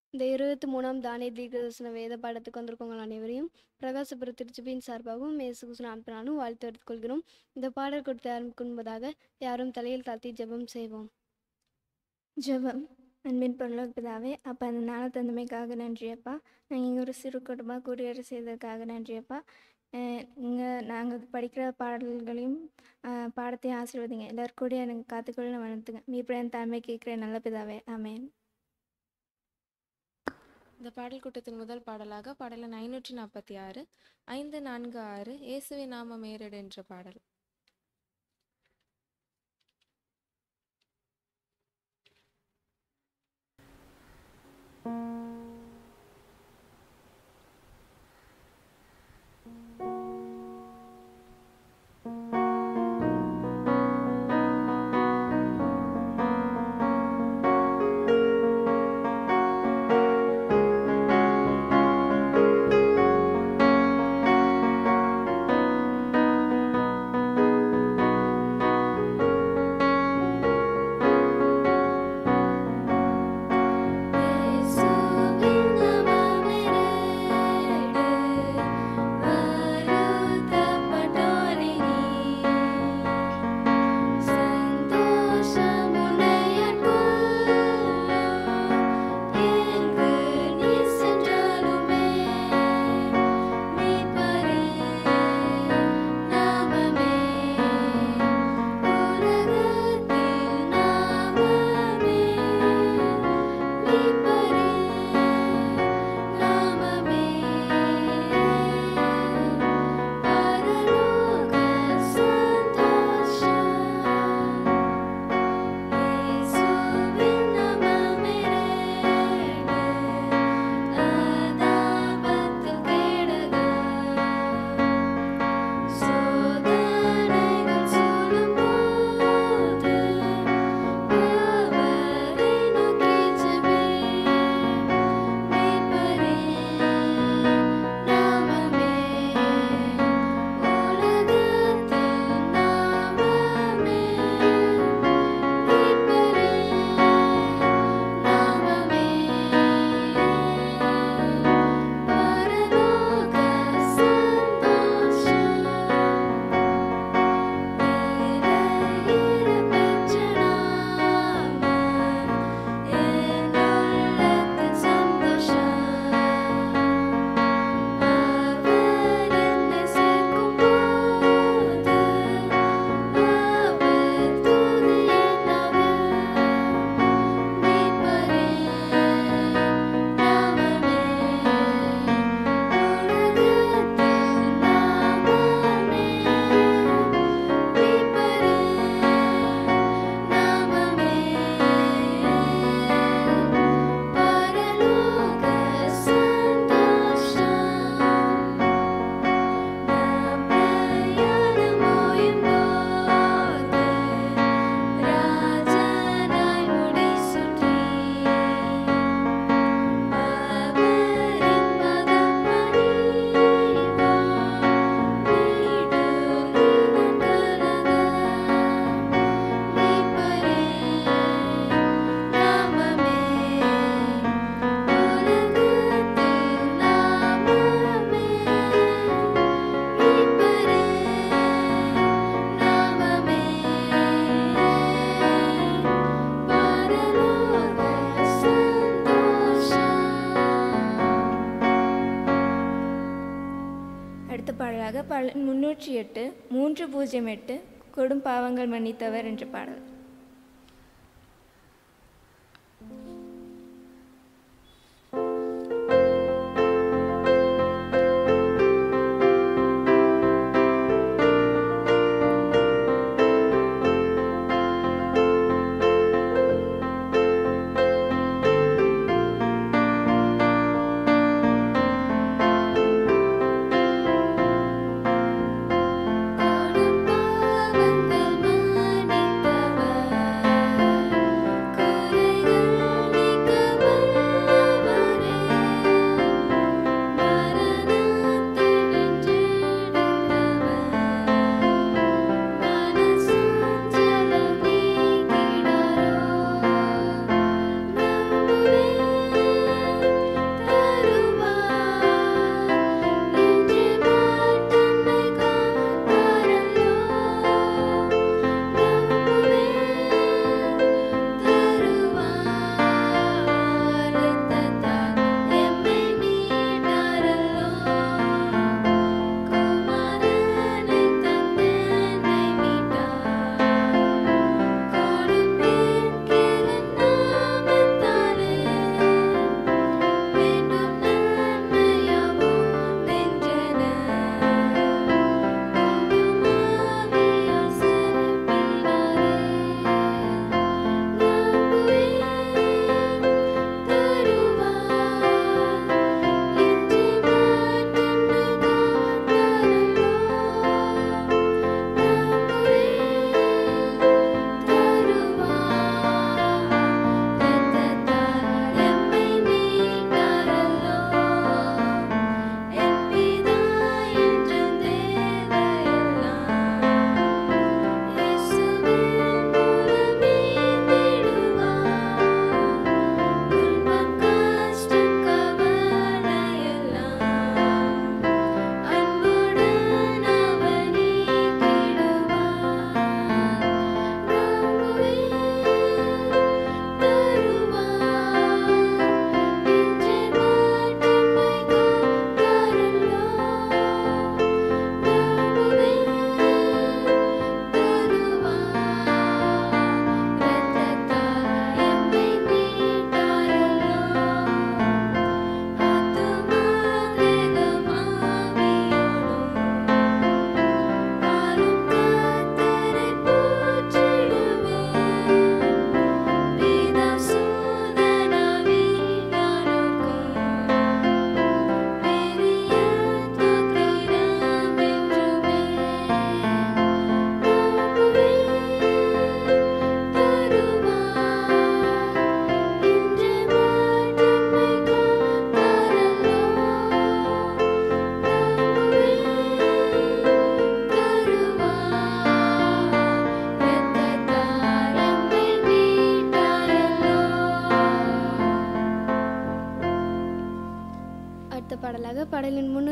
இந்த இருபத்தி மூணாம் தானே தீர்க்கதரிசன வேத பாடத்துக்கு வந்திருக்கவங்க அனைவரையும் பிரகாசபுர திருச்சிபியின் சார்பாகவும் மேசுகுசன் அனுப்பினாலும் வாழ்த்து எடுத்துக் கொள்கிறோம் இந்த பாடல் கொடுத்து ஆரம்பிக்கும் முன்பதாக யாரும் தலையில் தாழ்த்தி ஜெபம் செய்வோம் ஜெபம் அன்பின் பரலோக பிதாவே அப்பா அந்த நாளை தந்தமைக்காக நன்றியப்பா நாங்கள் இங்கே ஒரு சிறு குடும்பமாக குடியேற செய்ததுக்காக நன்றியப்பா இங்கே நாங்கள் படிக்கிற பாடல்களையும் அஹ், பாடத்தையும் ஆசீர்வதிங்க எல்லாரும் கூட எனக்கு காத்துக்கொள்ள வளர்த்துங்க மீப்படையன் தலைமை கேட்குற நல்ல பிதாவே ஆமென் இந்த பாடல் கூட்டத்தின் முதல் பாடலாக பாடல் ஐநூற்றி நாற்பத்தி ஆறு ஐந்து நான்கு ஆறு இயேசுவி நாம மேரிடு என்ற பாடல் அடுத்த பாடலாக பாடல் முன்னூற்றி எட்டு மூன்று பூஜ்ஜியம் எட்டு கொடும் பாவங்கள் மன்னித்தவர் என்ற பாடல் கொடுப்பாவங்கள் மன்னித்தவர்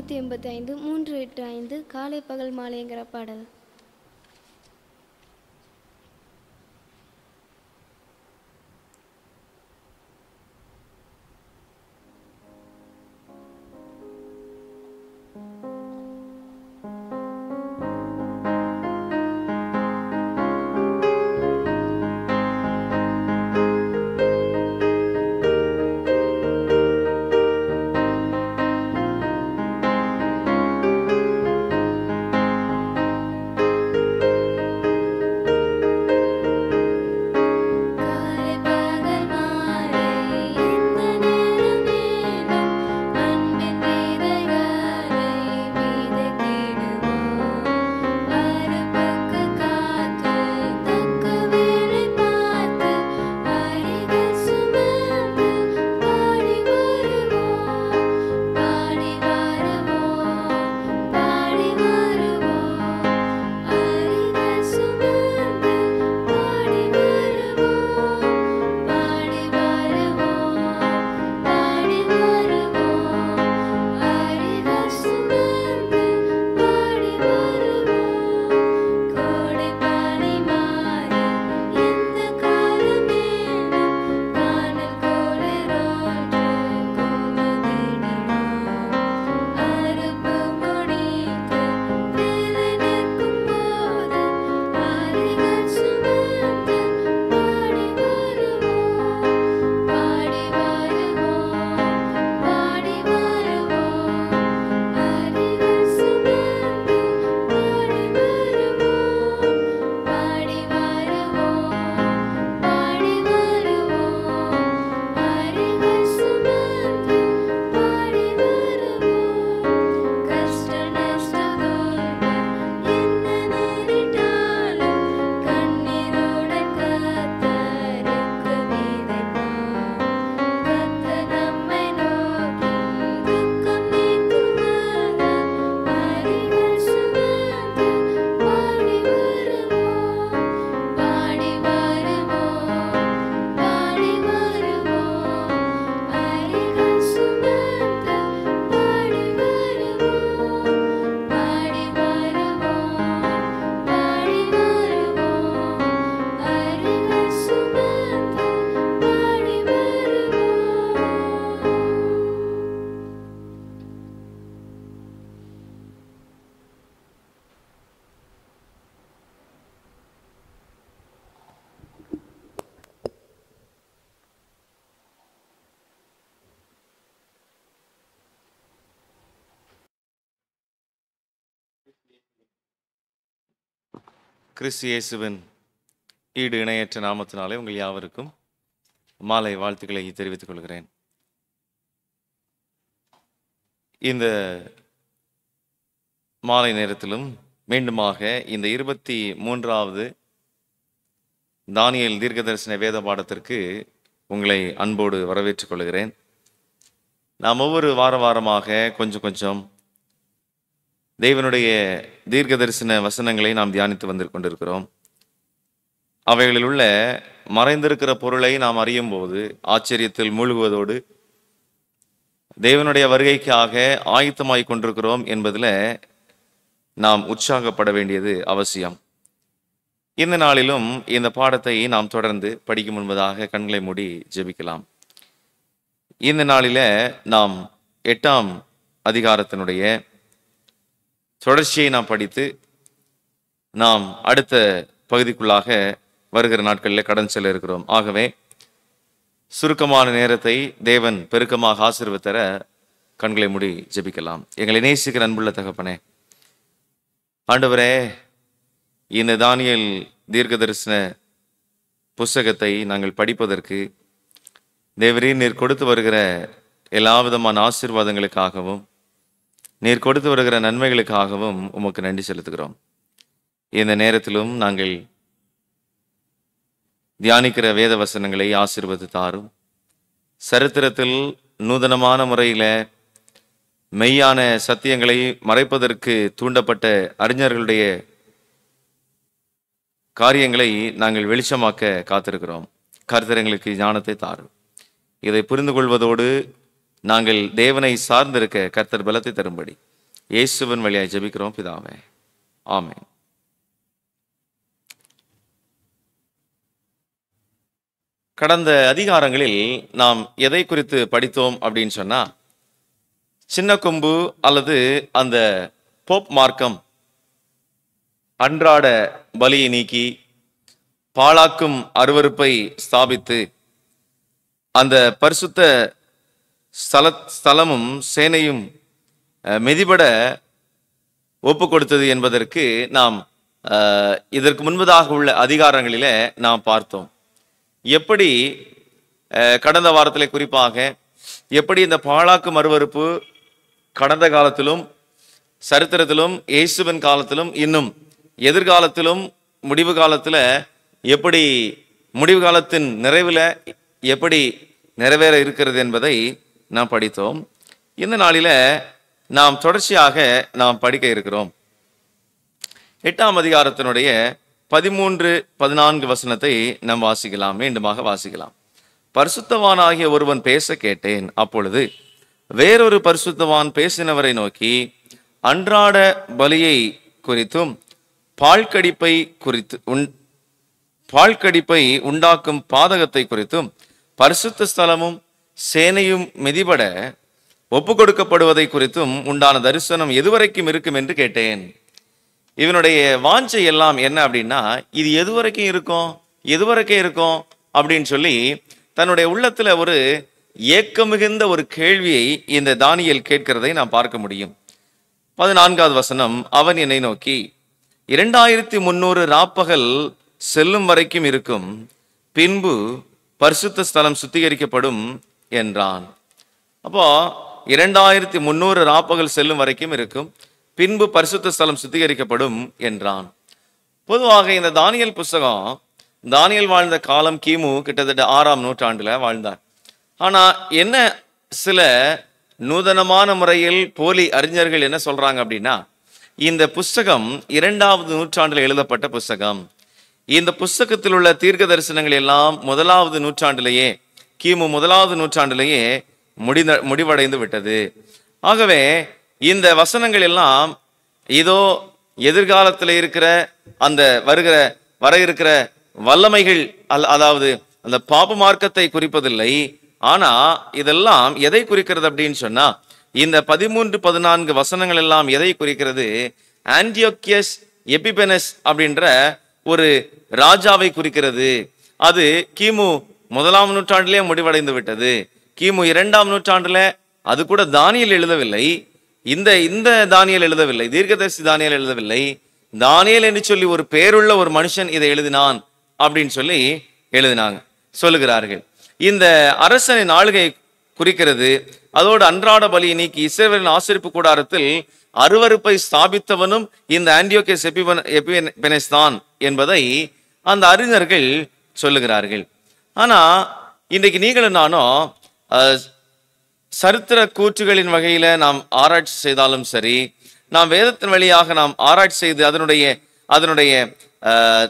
முந்நூற்றி எண்பத்தி ஐந்து மூன்று எட்டு ஐந்து காலை பகல் மாலைங்கிற பாடல் காலை பகல் மாலை எந்த நேரமேனும் அன்பின் விதைகளை விதைத்திடுவோம் அறுப்புக்கு காத்து தக்க வேலை பார்த்து அருகில் சுமந்து பாடி வருவோம் பாடி வருவோம் பாடி வருவோம் அருகில் சுமந்து பாடி வருவோம் பாடி வருவோம் பாடி வருவோம் அருகில் சுமந்து பாடி வருவோம் கோடை பனி மாறி எந்த காலமேனும் காணல் குளிரோன்று குமுதிடுவோம் அறுப்பு முடித்து வேலை நிற்கும் போது அருகில் சுமந்து பாடி வருவோம் பாடி வருவோம் பாடி வருவோம் அருகில் சுமந்து பாடி வருவோம் பாடி வருவோம் பாடி வருவோம் அருகில் சுமந்து பாடி வருவோம் கஷ்ட நஷ்டதோடு என்ன நேரிட்டாலும் கண்ணீரோடு கத்தருக்கு விதைப்போம் கத்த நம்மை நோக்கி துக்கம் நீக்குவார் அருகில் சுமந்து பாடி வருவோம் பாடி வருவோம் பாடி வருவோம் அருகில் சுமந்து பாடி வருவோம் பாடி வருவோம் பாடி வருவோம் அருகில் சுமந்து பாடி வருவோம் கிறிஸ்து இயேசுவின் ஈடு இணையற்ற நாமத்தினாலே உங்கள் யாவருக்கும் மாலை வாழ்த்துக்களை தெரிவித்துக் கொள்கிறேன் இந்த மாலை நேரத்திலும் மீண்டுமாக இந்த இருபத்தி மூன்றாவது தானியேல் தீர்க்கதரிசன வேத பாடத்திற்கு உங்களை அன்போடு வரவேற்றுக் கொள்கிறேன் நாம் ஒவ்வொரு வார வாரமாக கொஞ்சம் கொஞ்சம் தேவனுடைய தீர்க்க தரிசன வசனங்களை நாம் தியானித்து வந்து கொண்டிருக்கிறோம் அவைகளில் உள்ள மறைந்திருக்கிற பொருளை நாம் அறியும் போது ஆச்சரியத்தில் மூழ்குவதோடு தேவனுடைய வருகைக்காக ஆயத்தமாய் கொண்டிருக்கிறோம் என்பதில் நாம் உற்சாகப்பட வேண்டியது அவசியம் இந்த நாளிலும் இந்த பாடத்தை நாம் தொடர்ந்து படிக்கும் முன்பதாக கண்களை மூடி ஜெபிக்கலாம் இந்த நாளில நாம் எட்டாம் அதிகாரத்தினுடைய தொடர்ச்சியை நாம் படித்து நாம் அடுத்த பகுதிக்குள்ளாக வருகிற நாட்களில் கடன் செல்ல இருக்கிறோம் ஆகவே சுருக்கமான நேரத்தை தேவன் பெருக்கமாக ஆசீர்வத்தர கண்களை மூடி ஜெபிக்கலாம் எங்களை நேசிக்கிற அன்புள்ள தகப்பனே ஆண்டவரே இந்த தானியல் தீர்க்க தரிசன புஸ்தகத்தை நாங்கள் படிப்பதற்கு தேவரே நீர் கொடுத்து வருகிற எல்லா விதமான ஆசீர்வாதங்களுக்காகவும் நீர் கொடுத்து வருகிற நன்மைகளுக்காகவும் உமக்கு நன்றி செலுத்துகிறோம் இந்த நேரத்திலும் நாங்கள் தியானிக்கிற வேத வசனங்களை ஆசீர்வதி தாரும் சரித்திரத்தில் நூதனமான முறையில் மெய்யான சத்தியங்களை மறைப்பதற்கு தூண்டப்பட்ட அறிஞர்களுடைய காரியங்களை நாங்கள் வெளிச்சமாக்க காத்திருக்கிறோம் கருத்தரங்களுக்கு ஞானத்தை தாரும் இதை புரிந்து கொள்வதோடு நாங்கள் தேவனை சார்ந்திருக்க கர்த்தர் பலத்தை தரும்படி இயேசுவின் வழியாய் ஜெபிக்கிறோம் பிதாவே ஆமென் கடந்த அதிகாரங்களில் நாம் எதை குறித்து படித்தோம் அப்படின்னு சொன்னா சின்ன கொம்பு அல்லது அந்த போப் மார்க்கம் அன்றாட பலியை நீக்கி பாழாக்கும் அருவருப்பை ஸ்தாபித்து அந்த பரிசுத்த ஸ்தல ஸ்தலமும் சேனையும் அஹ், மிதிபட ஒப்பு கொடுத்தது என்பதற்கு நாம் அஹ், இதற்கு முன்பதாக உள்ள அதிகாரங்களிலே நாம் பார்த்தோம் எப்படி அஹ், கடந்த வாரத்தில் குறிப்பாக எப்படி இந்த பாழாக்கும் அருவருப்பு கடந்த காலத்திலும் சரித்திரத்திலும் இயேசுவின் காலத்திலும் இன்னும் எதிர்காலத்திலும் முடிவு காலத்தில் எப்படி முடிவு காலத்தின் நிறைவில் எப்படி நிறைவேற இருக்கிறது என்பதை நாம் படித்தோம் இந்த நாளில் நாம் தொடர்ச்சியாக நாம் படிக்க இருக்கிறோம் எட்டாம் அதிகாரத்தினுடைய பதிமூன்று பதினான்கு வசனத்தை நாம் வாசிக்கலாம் மீண்டுமாக வாசிக்கலாம் பரிசுத்தவானாகிய ஒருவன் பேச கேட்டேன் அப்பொழுது வேறொரு பரிசுத்தவான் பேசினவரை நோக்கி அன்றாட பலியை குறித்தும் பால்கடிப்பை குறித்து உன் பால்கடிப்பை உண்டாக்கும் பாதகத்தை குறித்தும் பரிசுத்த ஸ்தலமும் சேனையும் மிதிபட ஒப்பு கொடுக்கப்படுவதை குறித்தும் உண்டான தரிசனம் எதுவரைக்கும் இருக்கும் என்று கேட்டேன் இவனுடைய வாஞ்சை எல்லாம் என்ன அப்படின்னா இது எது வரைக்கும் இருக்கும் எது வரைக்கும் இருக்கும் அப்படின்னு சொல்லி தன்னுடைய உள்ளத்துல ஒரு ஏக்கம் மிகுந்த ஒரு கேள்வியை இந்த தானியேல் கேட்கிறதை நாம் பார்க்க முடியும் பதினான்காவது வசனம் அவன் என்னை நோக்கி இரண்டாயிரத்தி முன்னூறு ராப்பகல் செல்லும் வரைக்கும் இருக்கும் பின்பு பரிசுத்த ஸ்தலம் சுத்திகரிக்கப்படும் என்றான் அப்போ இரண்டாயிரத்தி முன்னூறு ராப்பகல் செல்லும் வரைக்கும் இருக்கும் பின்பு பரிசுத்த ஸ்தலம் சுத்திகரிக்கப்படும் என்றான் பொதுவாக இந்த தானியல் புஸ்தகம் தானியல் வாழ்ந்த காலம் கிமு கிட்டத்தட்ட ஆறாம் நூற்றாண்டுல வாழ்ந்தார் ஆனா என்ன சில நூதனமான முறையில் போலி அறிஞர்கள் என்ன சொல்றாங்க அப்படின்னா இந்த புஸ்தகம் இரண்டாவது நூற்றாண்டில் எழுதப்பட்ட புஸ்தகம் இந்த புஸ்தகத்தில் உள்ள தீர்க்க தரிசனங்கள் எல்லாம் முதலாவது நூற்றாண்டிலேயே கிமு முதலாவது நூற்றாண்டிலேயே முடிந்த முடிவடைந்து விட்டது ஆகவே இந்த வசனங்கள் எல்லாம் இதோ எதிர்காலத்தில் இருக்கிற அந்த வருகிற வர இருக்கிற வல்லமைகள் அல் அதாவது அந்த பாப மார்க்கத்தை குறிப்பதில்லை ஆனா இதெல்லாம் எதை குறிக்கிறது அப்படின்னு சொன்னா இந்த பதிமூன்று பதினான்கு வசனங்கள் எல்லாம் எதை குறிக்கிறது ஆன்டியோக்கியஸ் எபிபெனஸ் அப்படின்ற ஒரு ராஜாவை குறிக்கிறது அது கிமு முதலாம் நூற்றாண்டிலே முடிவடைந்து விட்டது கிமு இரண்டாம் நூற்றாண்டுல அது கூட தானியல் எழுதவில்லை இந்த இந்த தானியல் எழுதவில்லை தீர்க்கதரிசி தானியல் எழுதவில்லை தானியல் என்று சொல்லி ஒரு பேருள்ள ஒரு மனுஷன் இதை எழுதினான் அப்படின்னு சொல்லி எழுதினாங்க சொல்லுகிறார்கள் இந்த அரசனின் ஆளுகை குறிக்கிறது அதோடு அன்றாட பலியை நீக்கி இஸ்ரவேலின் ஆசிரிப்பு கூடாரத்தில் அருவருப்பை ஸ்தாபித்தவனும் இந்த ஆன்டியோகேஸ் எபிபன் எபிபெனஸ் தான் என்பதை அந்த அறிஞர்கள் சொல்லுகிறார்கள் ஆனா இன்றைக்கு நீங்களும் நானும் அஹ், சரித்திர கூற்றுகளின் வகையில நாம் ஆராய்ச்சி செய்தாலும் சரி நாம் வேதத்தின் வழியாக நாம் ஆராய்ச்சி செய்து அதனுடைய அதனுடைய அஹ்,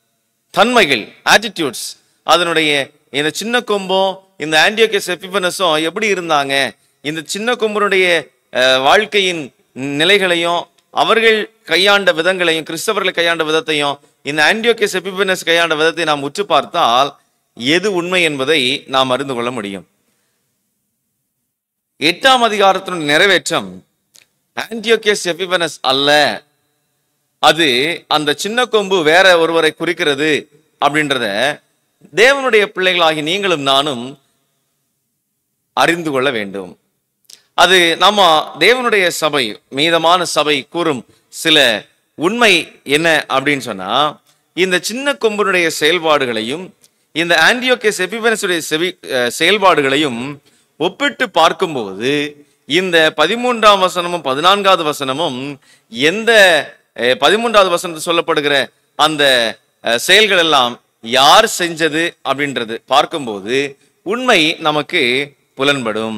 தன்மைகள் ஆட்டிடியூட்ஸ் அதனுடைய இந்த சின்ன கொம்பும் இந்த ஆன்டியோகேஸ் எபிபனஸும் எப்படி இருந்தாங்க இந்த சின்ன கொம்பனுடைய அஹ், வாழ்க்கையின் நிலைகளையும் அவர்கள் கையாண்ட விதங்களையும் கிறிஸ்தவர்கள் கையாண்ட விதத்தையும் இந்த ஆன்டியோகேஸ் எபிபனஸ் கையாண்ட விதத்தை நாம் உற்று பார்த்தால் எது உண்மை என்பதை நாம் அறிந்து கொள்ள முடியும் எட்டாம் அதிகாரத்தினுடைய நிறைவேற்றம் ஆன்டியோகேஸ் எபிபனஸ் அல்ல அது அந்த சின்ன கொம்பு வேற ஒருவரை குறிக்கிறது அப்படின்றத தேவனுடைய பிள்ளைகளாகி நீங்களும் நானும் அறிந்து கொள்ள வேண்டும் அது நம்ம தேவனுடைய சபை மீதமான சபை கூறும் சில உண்மை என்ன அப்படின்னு சொன்னா இந்த சின்ன கொம்பனுடைய செயல்பாடுகளையும் இந்த ஆன்டியோகேஸ் எபிபனஸுடைய செவி அஹ், செயல்பாடுகளையும் ஒப்பிட்டு பார்க்கும்போது இந்த பதிமூன்றாம் வசனமும் பதினான்காவது வசனமும் எந்த அஹ், பதிமூன்றாவது வசனத்தில் சொல்லப்படுகிற அந்த அஹ், செயல்கள் எல்லாம் யார் செஞ்சது அப்படின்றது பார்க்கும்போது உண்மை நமக்கு புலன்படும்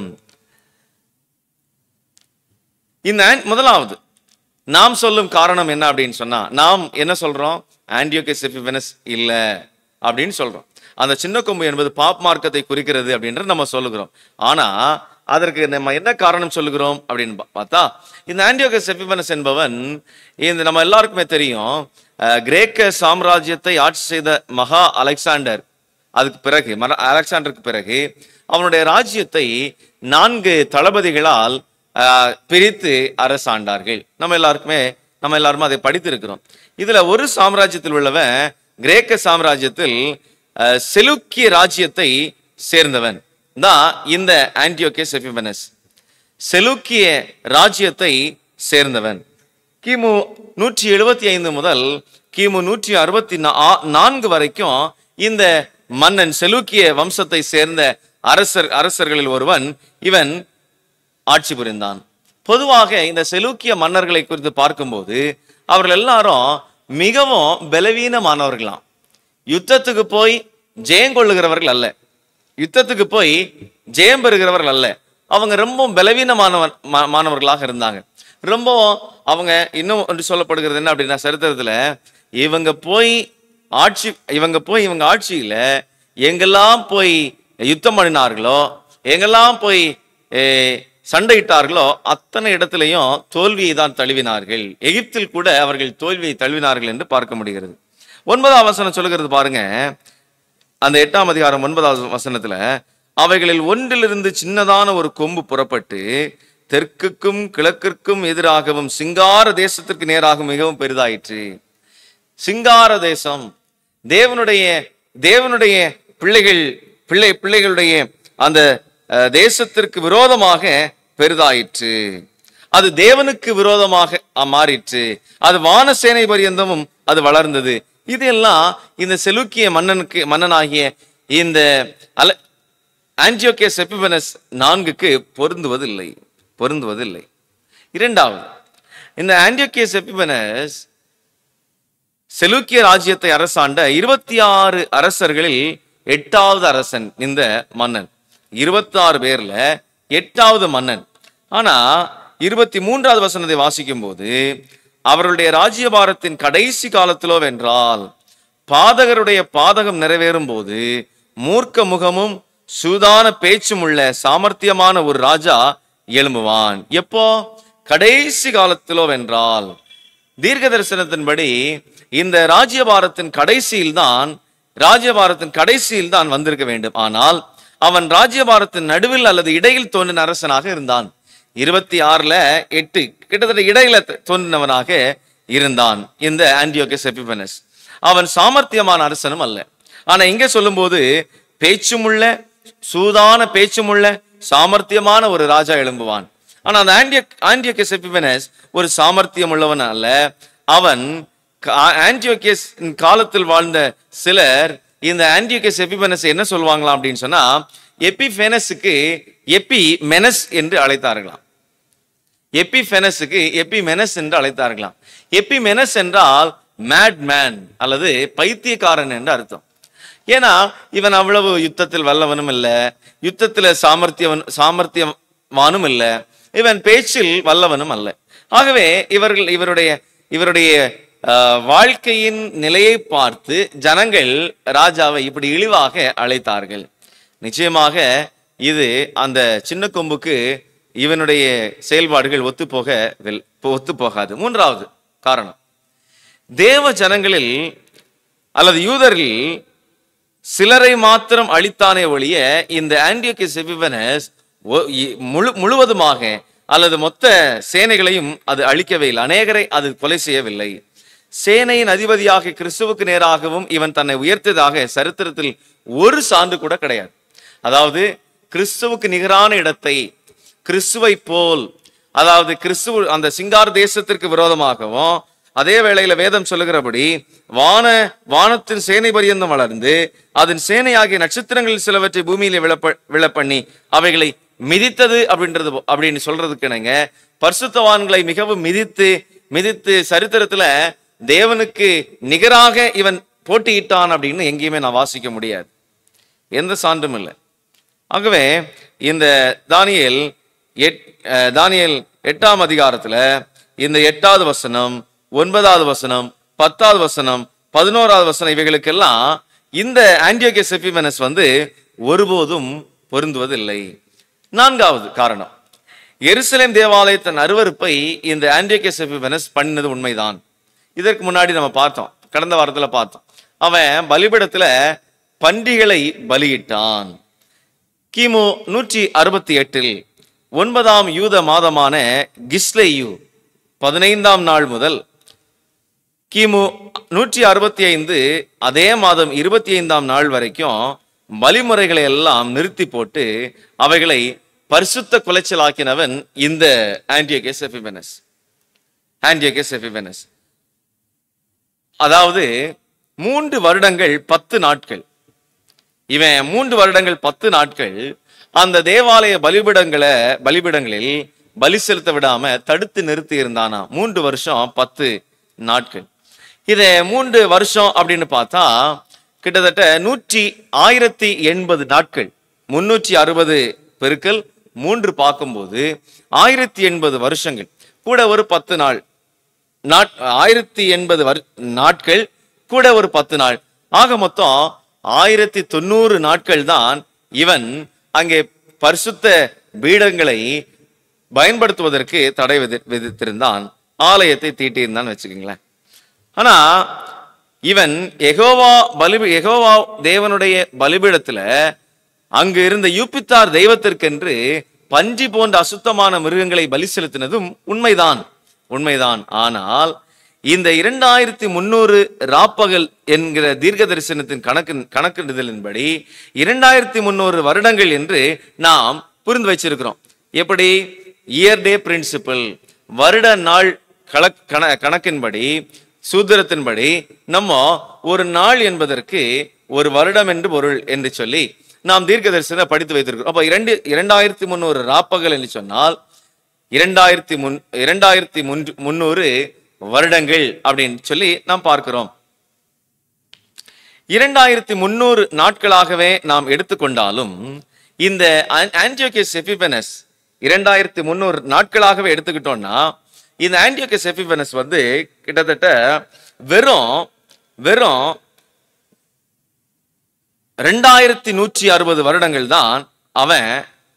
இந்த ஆன்- முதலாவது நாம் சொல்லும் காரணம் என்ன அப்படின்னு சொன்னா நாம் என்ன சொல்றோம் ஆன்டியோகேஸ் எபிபெனஸ் இல்ல அப்படின்னு சொல்றோம் அந்த சின்ன கொம்பு என்பது பாப் மார்க்கத்தை குறிக்கிறது அப்படின்றது நம்ம சொல்லுகிறோம் ஆனா அதற்கு நம்ம என்ன காரணம் சொல்லுகிறோம் அப்படின்னு பா- பார்த்தா இந்த ஆண்டியோகஸ் எபிபனஸ் என்பவன் இந்த நம்ம எல்லாருக்குமே தெரியும் அஹ், கிரேக்க சாம்ராஜ்யத்தை ஆட்சி செய்த மகா அலெக்சாண்டர் அதுக்கு பிறகு மர- அலெக்சாண்டருக்கு பிறகு அவனுடைய ராஜ்யத்தை நான்கு தளபதிகளால் அஹ், பிரித்து அரசாண்டார்கள் நம்ம எல்லாருக்குமே நம்ம எல்லாருமே அதை படித்திருக்கிறோம் இதுல ஒரு சாம்ராஜ்யத்தில் உள்ளவன் கிரேக்க சாம்ராஜ்யத்தில் அஹ், செலூக்கிய ராஜ்யத்தை சேர்ந்தவன் தான் இந்த ஆன்டியோகேஸ் எபிபனஸ் செலூக்கிய ராஜ்யத்தை சேர்ந்தவன் கிமு நூற்றி எழுபத்தி ஐந்து முதல் கிமு நூற்றி அறுபத்தி நான்கு வரைக்கும் இந்த மன்னன் செலூக்கிய வம்சத்தை சேர்ந்த அரசர் அரசர்களில் ஒருவன் இவன் ஆட்சி புரிந்தான் பொதுவாக இந்த செலூக்கிய மன்னர்களை குறித்து பார்க்கும்போது அவர்கள் எல்லாரும் மிகவும் பலவீனமானவர்களாம் யுத்தத்துக்கு போய் ஜெயம் கொள்ளுகிறவர்கள் அல்ல யுத்தத்துக்கு போய் ஜெயம் பெறுகிறவர்கள் அல்ல அவங்க ரொம்ப பலவீனமானவன் மா- மாணவர்களாக இருந்தாங்க ரொம்ப அவங்க இன்னும் ஒன்று சொல்லப்படுகிறது என்ன அப்படின்னா சரித்திரத்துல இவங்க போய் ஆட்சி இவங்க போய் இவங்க ஆட்சியில எங்கெல்லாம் போய் யுத்தம் பண்ணினார்களோ எங்கெல்லாம் போய் ஏ, சண்டையிட்டார்களோ அத்தனை இடத்திலையும் தோல்வியை தான் தழுவினார்கள் எகிப்தில் கூட அவர்கள் தோல்வியை தழுவினார்கள் என்று பார்க்க முடிகிறது ஒன்பதாம் வசனம் சொல்லுகிறது பாருங்க அந்த எட்டாம் அதிகாரம் ஒன்பதாவது வசனத்துல அவைகளில் ஒன்றிலிருந்து சின்னதான ஒரு கொம்பு புறப்பட்டு தெற்குக்கும் கிழக்கிற்கும் எதிராகவும் சிங்கார தேசத்திற்கு நேராக மிகவும் பெரிதாயிற்று சிங்கார தேசம் தேவனுடைய தேவனுடைய பிள்ளைகள் பிள்ளை பிள்ளைகளுடைய அந்த அஹ், தேசத்திற்கு விரோதமாக பெரிதாயிற்று அது தேவனுக்கு விரோதமாக அ- மாறிற்று அது வானசேனை பரியந்தமும் அது வளர்ந்தது இதெல்லாம் இந்த செலுக்கிய மன்னனுக்கு மன்னனாகிய இந்த அல ஆன்டியோகேஸ் எபிபனஸ் நான்குக்கு பொருந்துவதில்லை பொருந்துவதில்லை இரண்டாவது இந்த ஆன்டியோகேஸ் எபிபனஸ் செலூக்கிய ராஜ்யத்தை அரசாண்ட இருபத்தி ஆறு அரசர்களில் எட்டாவது அரசன் இந்த மன்னன் இருபத்தி ஆறு பேர்ல எட்டாவது மன்னன் ஆனா இருபத்தி மூன்றாவது வசனத்தை வாசிக்கும் போது அவர்களுடைய ராஜ்யபாரத்தின் கடைசி காலத்திலோ வென்றால் பாதகருடைய பாதகம் நிறைவேறும் போது மூர்க்க முகமும் சூதான பேச்சும் உள்ள சாமர்த்தியமான ஒரு ராஜா எழும்புவான் எப்போ கடைசி காலத்திலோ வென்றால் தீர்க்க தரிசனத்தின்படி இந்த ராஜ்யபாரத்தின் கடைசியில் தான் ராஜ்யபாரத்தின் கடைசியில் தான் வந்திருக்க வேண்டும் ஆனால் அவன் ராஜ்யபாரத்தின் நடுவில் அல்லது இடையில் தோன்றின அரசனாக இருந்தான் இருபத்தி ஆறுல எட்டு கிட்டத்தட்ட இடையில த- தோன்றினவனாக இருந்தான் இந்த ஆன்டியோகஸ் எபிபனஸ் அவன் சாமர்த்தியமான அரசனும் அல்ல ஆனா இங்க சொல்லும்போது பேச்சுமுள்ள சூதான பேச்சுமுள்ள சாமர்த்தியமான ஒரு ராஜா எழும்புவான் ஆனா அந்த ஆன்டிய ஆன்டியோகஸ் எபிபனஸ் ஒரு சாமர்த்தியம் உள்ளவன் அல்ல அவன் ஆன்டியோகேஸ் காலத்தில் வாழ்ந்த சிலர் இந்த ஆன்டியோகஸ் எபிபனஸ் என்ன சொல்லுவாங்களாம் அப்படின்னு சொன்னா எபிபெனஸுக்கு எபி மெனஸ் என்று அழைத்தார்களாம் எபிபெனஸுக்கு எபிமெனஸ் என்று அழைத்தார்களாம் எபிமெனஸ் என்றால் மேட் மேன் அல்லது பைத்தியக்காரன் என்று அர்த்தம் ஏன்னா இவன் அவ்வளவு யுத்தத்தில் வல்லவனும் இல்ல யுத்தத்துல சாமர்த்தியவன் சாமர்த்தியவானும் இல்ல இவன் பேச்சில் வல்லவனும் அல்ல ஆகவே இவர்கள் இவருடைய இவருடைய ஆஹ், வாழ்க்கையின் நிலையை பார்த்து ஜனங்கள் ராஜாவை இப்படி இழிவாக அழைத்தார்கள் நிச்சயமாக இது அந்த சின்ன கொம்புக்கு இவனுடைய செயல்பாடுகள் ஒத்துப்போக ஒத்து போகாது மூன்றாவது காரணம் தேவ ஜனங்களில் அல்லது யூதரில் சிலரை மாத்திரம் அழித்தானே ஒழிய இந்த ஆன்டியோகஸ் எபிபனஸ் ஒ- இ- முழு முழுவதுமாக அல்லது மொத்த சேனைகளையும் அது அழிக்கவே இல்லை அநேகரை அது கொலை செய்யவில்லை சேனையின் அதிபதியாக கிறிஸ்துவுக்கு நேராகவும் இவன் தன்னை உயர்த்தியதாக சரித்திரத்தில் ஒரு சான்று கூட கிடையாது அதாவது கிறிஸ்துவுக்கு நிகரான இடத்தை கிறிஸ்துவை போல் அதாவது கிறிஸ்துவ அந்த சிங்கார் தேசத்திற்கு விரோதமாகவும் அதே வேளையில வேதம் சொல்லுகிறபடி வான வானத்தின் சேனை பரியந்தம் வளர்ந்து அதன் சேனையாகிய நட்சத்திரங்களில் சிலவற்றை பூமியில விழப்ப விழப்பண்ணி அவைகளை மிதித்தது அப்படின்றது போ- அப்படின்னு சொல்றதுக்கு என்னங்க பரிசுத்தவான்களை மிகவும் மிதித்து மிதித்து சரித்திரத்துல தேவனுக்கு நிகராக இவன் போட்டியிட்டான் அப்படின்னு எங்கேயுமே நான் வாசிக்க முடியாது எந்த சான்றும் இல்லை ஆகவே இந்த தானியேல் எட் அஹ், தானியேல் எட்டாம் அதிகாரத்துல இந்த எட்டாவது வசனம் ஒன்பதாவது வசனம் பத்தாவது வசனம் பதினோராவது வசனம் இவைகளுக்கெல்லாம் இந்த ஆன்டியோகே செபிமெனஸ் வந்து ஒருபோதும் பொருந்துவதில்லை நான்காவது காரணம் எருசலேம் தேவாலயத்தின் அருவருப்பை இந்த ஆன்டியோகஸ் எபிபனஸ் பண்ணினது உண்மைதான் இதற்கு முன்னாடி நம்ம பார்த்தோம் கடந்த வாரத்துல பார்த்தோம் அவன் பலிபீடத்துல பன்றிகளை பலியிட்டான் கிமு நூற்றி அறுபத்தி எட்டில் ஒன்பதாம் யூத மாதமான கிஸ்லேயு பதினைந்தாம் நாள் முதல் கிமு நூற்றி அறுபத்தி ஐந்து அதே மாதம் இருபத்தி ஐந்தாம் நாள் வரைக்கும் வழிமுறைகளை எல்லாம் நிறுத்தி போட்டு அவைகளை பரிசுத்த குலைச்சலாக்கினவன் இந்த ஆன்டியோகேஸ் எபிபெனஸ் ஆன்டியோகேஸ் எபிபெனஸ் அதாவது மூன்று வருடங்கள் பத்து நாட்கள் இவன் மூன்று வருடங்கள் பத்து நாட்கள் அந்த தேவாலய பலிபிடங்களை பலிபிடங்களில் பலி செலுத்த விடாம தடுத்து நிறுத்தி இருந்தானா மூன்று வருஷம் பத்து நாட்கள் இதை மூன்று வருஷம் அப்படின்னு பார்த்தா கிட்டத்தட்ட நூற்றி ஆயிரத்தி எண்பது நாட்கள் முன்னூற்றி அறுபது பெருக்கல் மூன்று பார்க்கும்போது ஆயிரத்தி எண்பது வருஷங்கள் கூட ஒரு பத்து நாள் நாட் ஆயிரத்தி எண்பது வரு நாட்கள் கூட ஒரு பத்து நாள் ஆக மொத்தம் ஆயிரத்தி தொண்ணூறு நாட்கள் தான் இவன் அங்கே பரிசுத்த பீடங்களை பயன்படுத்துவதற்கு தடை விதி விதித்திருந்தான் ஆலயத்தை தீட்டியிருந்தான்னு வச்சுக்கோங்களேன் ஆனா இவன் எகோவா பலி எகோவா தேவனுடைய பலிபீடத்துல அங்கு இருந்த யூப்பித்தார் தெய்வத்திற்கென்று பன்றி போன்ற அசுத்தமான மிருகங்களை பலி செலுத்தினதும் உண்மைதான் உண்மைதான் ஆனால் இந்த இரண்டாயிரத்தி முன்னூறு ராப்பகல் என்கிற தீர்க்க தரிசனத்தின் கணக்கு கணக்கிடுதலின்படி இரண்டாயிரத்தி முன்னூறு வருடங்கள் என்று நாம் புரிந்து வச்சிருக்கிறோம் எப்படி இயர் டே பிரின்சிபல் வருட நாள் கணக் கண கணக்கின்படி சூத்திரத்தின்படி நம்ம ஒரு நாள் என்பதற்கு ஒரு வருடம் என்று பொருள் என்று சொல்லி நாம் தீர்க்க தரிசனம் படித்து வைத்திருக்கிறோம் அப்ப இரண்டு இரண்டாயிரத்தி முன்னூறு ராப்பகல் என்று சொன்னால் இரண்டாயிரத்தி முன் இரண்டாயிரத்தி முன் முன்னூறு வருடங்கள் அப்படின்னு சொல்லி நாம் பார்க்கிறோம் இரண்டாயிரத்தி முன்னூறு நாட்களாகவே நாம் எடுத்துக்கொண்டாலும் இந்த ஆன்டியோகேஸ் எபிபெனஸ் இரண்டாயிரத்தி முன்னூறு நாட்களாகவே எடுத்துக்கிட்டோம்னா இந்த ஆன்டியோகேஸ் எபிபெனஸ் வந்து கிட்டத்தட்ட வெறும் வெறும் ரெண்டாயிரத்தி நூற்றி அறுபது வருடங்கள் தான் அவன்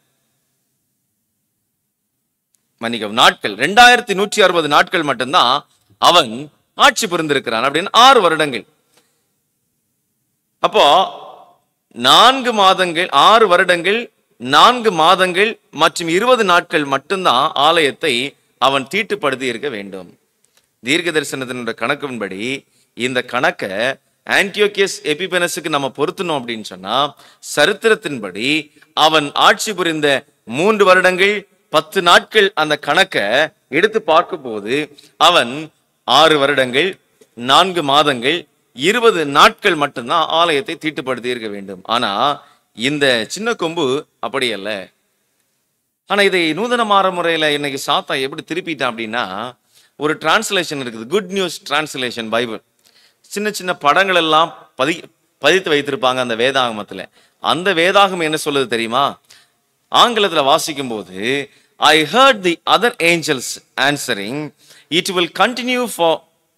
மன்னிக்கவும் நாட்கள் ரெண்டாயிரத்தி நூற்றி அறுபது நாட்கள் மட்டும்தான் அவன் ஆட்சி புரிந்திருக்கிறான் அப்படின்னு ஆறு வருடங்கள் அப்போ நான்கு மாதங்கள் ஆறு வருடங்கள் நான்கு மாதங்கள் மற்றும் இருபது நாட்கள் மட்டும்தான் ஆலயத்தை அவன் தீட்டுப்படுத்தி இருக்க வேண்டும் தீர்க்க தரிசனத்தினுடைய கணக்கின்படி இந்த கணக்கை ஆன்டியோகியஸ் எபிபெனஸுக்கு நம்ம பொருத்தணும் அப்படின்னு சொன்னா சரித்திரத்தின்படி அவன் ஆட்சி புரிந்த மூன்று வருடங்கள் பத்து நாட்கள் அந்த கணக்கை எடுத்து பார்க்கும்போது அவன் ஆறு வருடங்கள் நான்கு மாதங்கள் இருபது நாட்கள் மட்டும்தான் ஆலயத்தை தீட்டுப்படுத்தி இருக்க வேண்டும் ஆனா இந்த சின்ன கொம்பு அப்படி அல்ல ஆனா இதை நூதனமான முறையில இன்னைக்கு சாத்தா எப்படி திருப்பிட்டான் அப்படின்னா ஒரு டிரான்ஸ்லேஷன் இருக்குது குட் நியூஸ் டிரான்ஸ்லேஷன் பைபிள் சின்ன சின்ன படங்கள் எல்லாம் பதி பதித்து வைத்திருப்பாங்க அந்த வேதாகமத்துல அந்த வேதாகம் என்ன சொல்லுது தெரியுமா ஆங்கிலத்துல வாசிக்கும் போது I heard the other angels answering it will continue for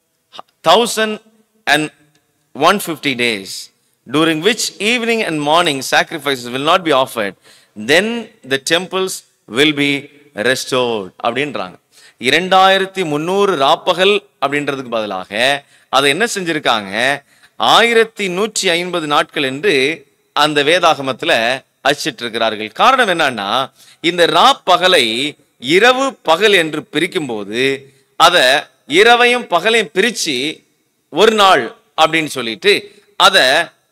thousand and one fifty days during which evening and morning sacrifices will not be offered then the temples will be restored அப்படின்றாங்க இரண்டாயிரத்தி முந்நூறு ராப்பகல் அப்படின்றதுக்கு பதிலாக அதை என்ன செஞ்சிருக்காங்க ஆயிரத்தி நூற்றி ஐம்பது நாட்கள் என்று அந்த வேதாகமத்துல அச்சிட்டு இருக்கிறார்கள் காரணம் என்னன்னா இந்த ராப்பகலை இரவு பகல் என்று பிரிக்கும் போது அத இரவையும் பகலையும் பிரிச்சு ஒரு நாள் அப்படின்னு சொல்லிட்டு அதை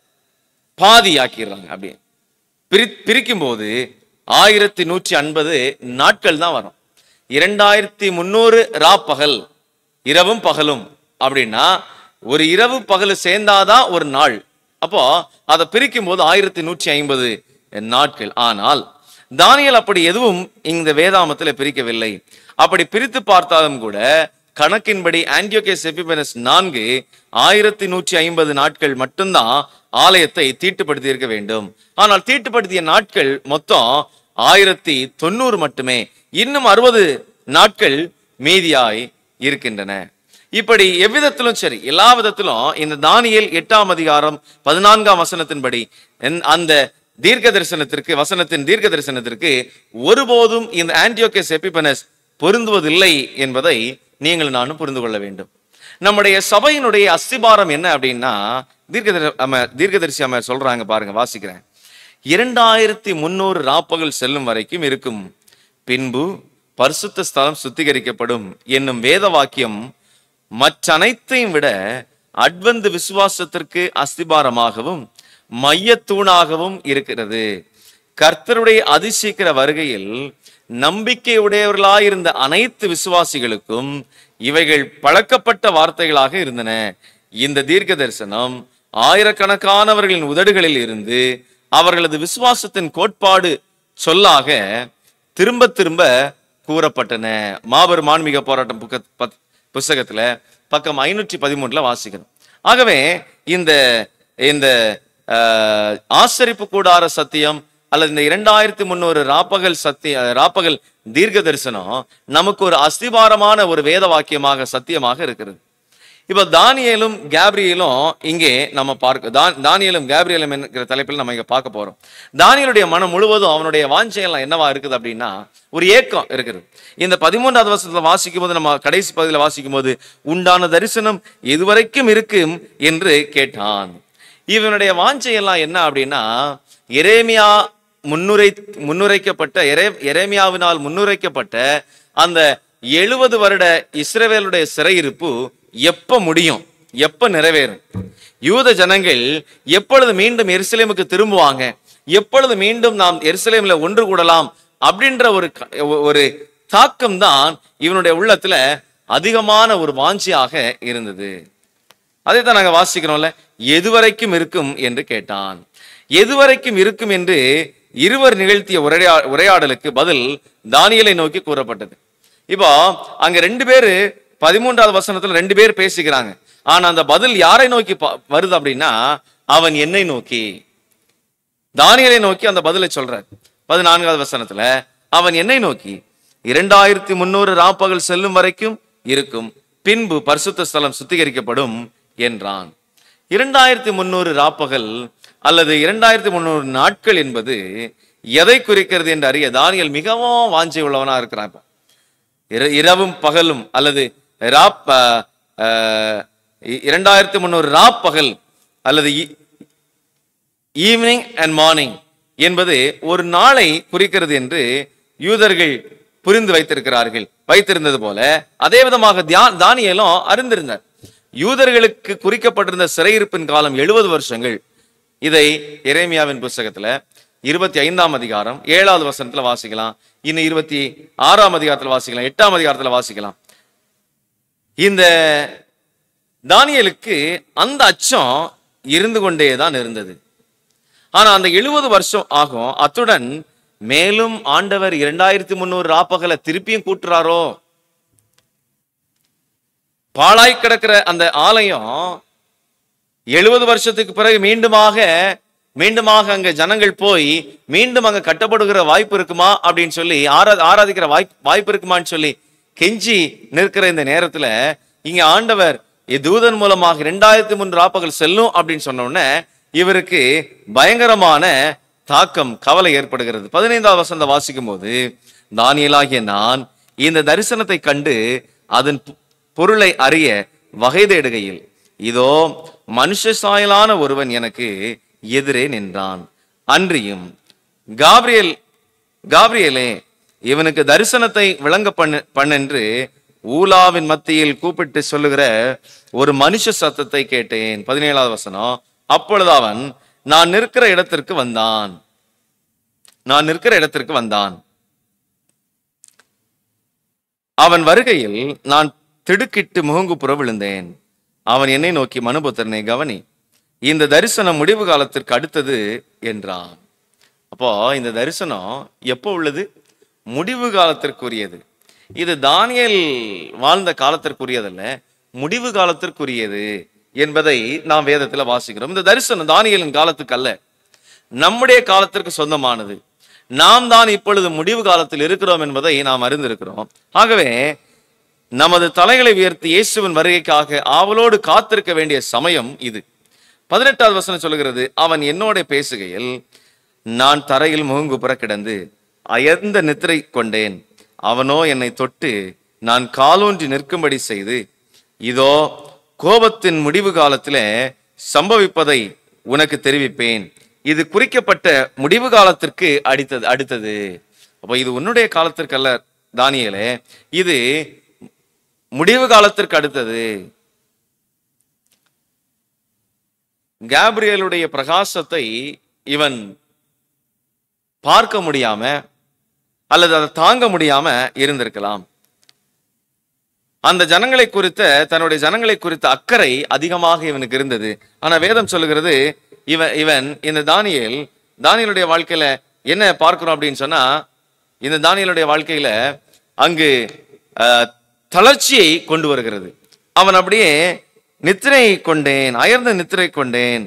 பாதி ஆக்கிடுறாங்க அப்படி பிரி பிரிக்கும் போது ஆயிரத்தி நூற்றி ஐம்பது நாட்கள் தான் வரும் இரண்டாயிரத்தி முந்நூறு ரா பகல் இரவும் பகலும் அப்படின்னா ஒரு இரவு பகல் சேர்ந்தாதான் ஒரு நாள் அப்போ அதை பிரிக்கும் போது ஆயிரத்தி நூற்றி ஐம்பது நாட்கள் ஆனால் தானியல் அப்படி எதுவும் இந்த வேதாமத்தில் பிரிக்கவில்லை அப்படி பிரித்து பார்த்தாலும் கூட கணக்கின்படி ஆன்டியோகேஸ் எபிபெனஸ் நான்கு ஆயிரத்தி நூற்றி ஐம்பது நாட்கள் மட்டும்தான் ஆலயத்தை தீட்டுப்படுத்தி இருக்க வேண்டும் ஆனால் தீட்டுப்படுத்திய நாட்கள் மொத்தம் ஆயிரத்தி தொண்ணூறு மட்டுமே இன்னும் அறுபது நாட்கள் மீதியாய் இருக்கின்றன இப்படி எவ்விதத்திலும் சரி எல்லா விதத்திலும் இந்த தானியேல் எட்டாம் அதிகாரம் பதினான்காம் வசனத்தின்படி என்- அந்த தீர்க்க தரிசனத்திற்கு வசனத்தின் தீர்க்க தரிசனத்திற்கு ஒருபோதும் இந்த ஆன்டியோகஸ் எபிபனஸ் பொருந்துவதில்லை என்பதை நீங்கள் நானும் புரிந்து கொள்ள வேண்டும் நம்முடைய சபையினுடைய அஸ்திபாரம் என்ன அப்படின்னா தீர்க்க அம தீர்க்கதரிசி அமர் சொல்றாங்க பாருங்க வாசிக்கிறேன் இரண்டாயிரத்தி முன்னூறு ராப்பகல் செல்லும் வரைக்கும் இருக்கும் பின்பு பரிசுத்த ஸ்தலம் சுத்திகரிக்கப்படும் என்னும் வேத வாக்கியம் மற்றனைத்தையும் விட அட்வந்து விசுவாசத்திற்கு அஸ்திபாரமாகவும் மையத்தூணாகவும் இருக்கிறது கர்த்தருடைய அதிசீக்கிர வருகையில் நம்பிக்கையுடையவர்களாயிருந்த அனைத்து விசுவாசிகளுக்கும் இவைகள் பழக்கப்பட்ட வார்த்தைகளாக இருந்தன இந்த தீர்க்க தரிசனம் ஆயிரக்கணக்கானவர்களின் உதடுகளில் இருந்து அவர்களது விசுவாசத்தின் கோட்பாடு சொல்லாக திரும்ப திரும்ப கூறப்பட்டன மாபெரும் ஆன்மீக போராட்டம் புக்க பத்- புஸ்தகத்துல பக்கம் ஐநூற்றி பதிமூணுல வாசிக்கணும் ஆகவே இந்த இந்த ஆஹ், ஆசரிப்பு கூடார சத்தியம் அல்லது இந்த இரண்டாயிரத்தி முந்நூறு ராப்பகல் சத்திய ராப்பகல் தீர்க்க தரிசனம் நமக்கு ஒரு அஸ்திபாரமான ஒரு வேத வாக்கியமாக சத்தியமாக இருக்கிறது இப்ப தானியேலும் கேப்ரியலும் இங்கே நம்ம பார்க்க தான் தானியேலும் கேப்ரியலும் என்கிற தலைப்பில் நம்ம இங்க பார்க்க போறோம் தானியலுடைய மனம் முழுவதும் அவனுடைய வாஞ்சையெல்லாம் என்னவா இருக்குது அப்படின்னா ஒரு ஏக்கம் இருக்குது இந்த பதிமூன்றாவது வருஷத்துல வாசிக்கும் போது நம்ம கடைசி பகுதியில் வாசிக்கும் போது உண்டான தரிசனம் எதுவரைக்கும் இருக்கும் என்று கேட்டான் இவனுடைய வாஞ்சையெல்லாம் என்ன அப்படின்னா எரேமியா முன்னுரை முன்னுரைக்கப்பட்ட எரே எரேமியாவினால் முன்னுரைக்கப்பட்ட அந்த எழுபது வருட இஸ்ரவேலுடைய சிறையிருப்பு எப்ப முடியும் எப்ப நிறைவேறும் யூத ஜனங்கள் எப்பொழுது மீண்டும் எருசலேமுக்கு திரும்புவாங்க எப்பொழுது மீண்டும் நாம் எருசலேம்ல ஒன்று கூடலாம் அப்படின்ற ஒரு க- ஒரு தாக்கம் தான் இவனுடைய உள்ளத்துல அதிகமான ஒரு வாஞ்சியாக இருந்தது அதை தான் நாங்க வாசிக்கிறோம்ல எதுவரைக்கும் இருக்கும் என்று கேட்டான் எதுவரைக்கும் இருக்கும் என்று இருவர் நிகழ்த்திய உரையா உரையாடலுக்கு பதில் தானியலை நோக்கி கூறப்பட்டது இப்போ அங்க ரெண்டு பேரு பதிமூன்றாவது வசனத்துல ரெண்டு பேர் பேசிக்கிறாங்க ஆனா அந்த பதில் யாரை நோக்கி பா- வருது அப்படின்னா அவன் என்னை நோக்கி தானியலை நோக்கி அந்த பதிலை சொல்றார் பதினான்காவது வசனத்துல அவன் என்னை நோக்கி இரண்டாயிரத்தி முன்னூறு ராப்பகல் செல்லும் வரைக்கும் இருக்கும் பின்பு பரிசுத்த ஸ்தலம் சுத்திகரிக்கப்படும் என்றான் இரண்டாயிரத்தி முன்னூறு ராப்பகல் அல்லது இரண்டாயிரத்தி முன்னூறு நாட்கள் என்பது எதை குறிக்கிறது என்று அறிய தானியல் மிகவும் வாஞ்சை உள்ளவனா இருக்கிறான் இப்ப. இர- இரவும் பகலும் அல்லது ராப் அஹ், அஹ், இ- இரண்டாயிரத்தி முன்னூறு ராப்பகல் அல்லது இ- ஈவினிங் அண்ட் மார்னிங் என்பது ஒரு நாளை குறிக்கிறது என்று யூதர்கள் புரிந்து வைத்திருக்கிறார்கள் வைத்திருந்தது போல அதே விதமாக தியா- தானியேலும் அறிந்திருந்தார் யூதர்களுக்கு குறிக்கப்பட்டிருந்த சிறையிருப்பின் காலம் எழுபது வருஷங்கள் இதை எரேமியாவின் புஸ்தகத்துல இருபத்தி ஐந்தாம் அதிகாரம் ஏழாவது வசனத்துல வாசிக்கலாம் இன்னும் இருபத்தி ஆறாம் அதிகாரத்துல வாசிக்கலாம் எட்டாம் அதிகாரத்துல வாசிக்கலாம் இந்த தானியேலுக்கு அந்த அச்சம் இருந்து கொண்டே தான் இருந்தது ஆனா அந்த எழுபது வருஷம் ஆகும் அத்துடன் மேலும் ஆண்டவர் இரண்டாயிரத்தி முந்நூறு ராப்பகலை திருப்பியும் கூட்டுறாரோ பாழாய் கிடக்கிற அந்த ஆலயம் எழுபது வருஷத்துக்கு பிறகு மீண்டுமாக மீண்டுமாக அங்க ஜனங்கள் போய் மீண்டும் அங்க கட்டப்படுகிற வாய்ப்பு இருக்குமா அப்படின்னு சொல்லி ஆரா ஆராதிக்கிற வாய்ப்பு வாய்ப்பு இருக்குமான்னு சொல்லி கெஞ்சி நிற்கிற இந்த நேரத்துல இங்க ஆண்டவர் தூதன் மூலமாக இரண்டாயிரத்தி மூன்று ராப்பகல் செல்லும் அப்படின்னு சொன்ன உடனே இவருக்கு பயங்கரமான தாக்கம் கவலை ஏற்படுகிறது பதினைந்தாவது வசந்த வாசிக்கும் போது தானியலாகிய நான் இந்த தரிசனத்தை கண்டு அதன் பொ- பொருளை அறிய வகை தேடுகையில் இதோ மனுஷ சாயலான ஒருவன் எனக்கு எதிரே நின்றான் அன்றியும் காப்ரியேல் காப்ரியேலே இவனுக்கு தரிசனத்தை விளங்க பண்ண பண்ணென்று ஊலாவின் மத்தியில் கூப்பிட்டு சொல்லுகிற ஒரு மனுஷ சத்தத்தை கேட்டேன் பதினேழாவது வசனம் அப்பொழுது அவன் நான் நிற்கிற இடத்திற்கு வந்தான் நான் நிற்கிற இடத்திற்கு வந்தான் அவன் வருகையில் நான் திடுக்கிட்டு முகங்குப்புற விழுந்தேன் அவன் என்னை நோக்கி மனுபுத்திரனை கவனி இந்த தரிசனம் முடிவு காலத்திற்கு அடுத்தது என்றான் அப்போ இந்த தரிசனம் எப்போ உள்ளது முடிவு காலத்திற்குரியது இது தானியேல் வாழ்ந்த காலத்திற்குரியதல்ல முடிவு காலத்திற்குரியது என்பதை நாம் வேதத்துல வாசிக்கிறோம் இந்த தரிசனம் தானியேலின் காலத்துக்கு அல்ல நம்முடைய காலத்திற்கு சொந்தமானது நாம் தான் இப்பொழுது முடிவு காலத்தில் இருக்கிறோம் என்பதை நாம் அறிந்திருக்கிறோம் ஆகவே நமது தலைகளை உயர்த்தி இயேசுவின் வருகைக்காக ஆவலோடு காத்திருக்க வேண்டிய சமயம் இது பதினெட்டாவது வசனம் சொல்லுகிறது அவன் என்னோட பேசுகையில் நான் தரையில் முகங்குப்புற கிடந்து அயர்ந்த நித்திரை கொண்டேன் அவனோ என்னை தொட்டு நான் காலூன்றி நிற்கும்படி செய்து இதோ கோபத்தின் முடிவு காலத்திலே சம்பவிப்பதை உனக்கு தெரிவிப்பேன் இது குறிக்கப்பட்ட முடிவு காலத்திற்கு அடித்தது அடுத்தது அப்போ இது உன்னுடைய காலத்திற்கு அல்ல தானியலே இது முடிவு காலத்திற்கு அடுத்தது கேப்ரியலுடைய பிரகாசத்தை இவன் பார்க்க முடியாம அல்லது அதை தாங்க முடியாம இருந்திருக்கலாம் அந்த ஜனங்களை குறித்த தன்னுடைய ஜனங்களை குறித்த அக்கறை அதிகமாக இவனுக்கு இருந்தது ஆனா வேதம் சொல்லுகிறது இவன் இவன் இந்த தானியேல் தானியலுடைய வாழ்க்கையில என்ன பார்க்கிறோம் அப்படின்னு சொன்னா இந்த தானியலுடைய வாழ்க்கையில அங்கு அஹ், தளர்ச்சியை கொண்டு வருகிறது அவன் அப்படியே நித்திரை கொண்டேன் அயர்ந்த நித்திரை கொண்டேன்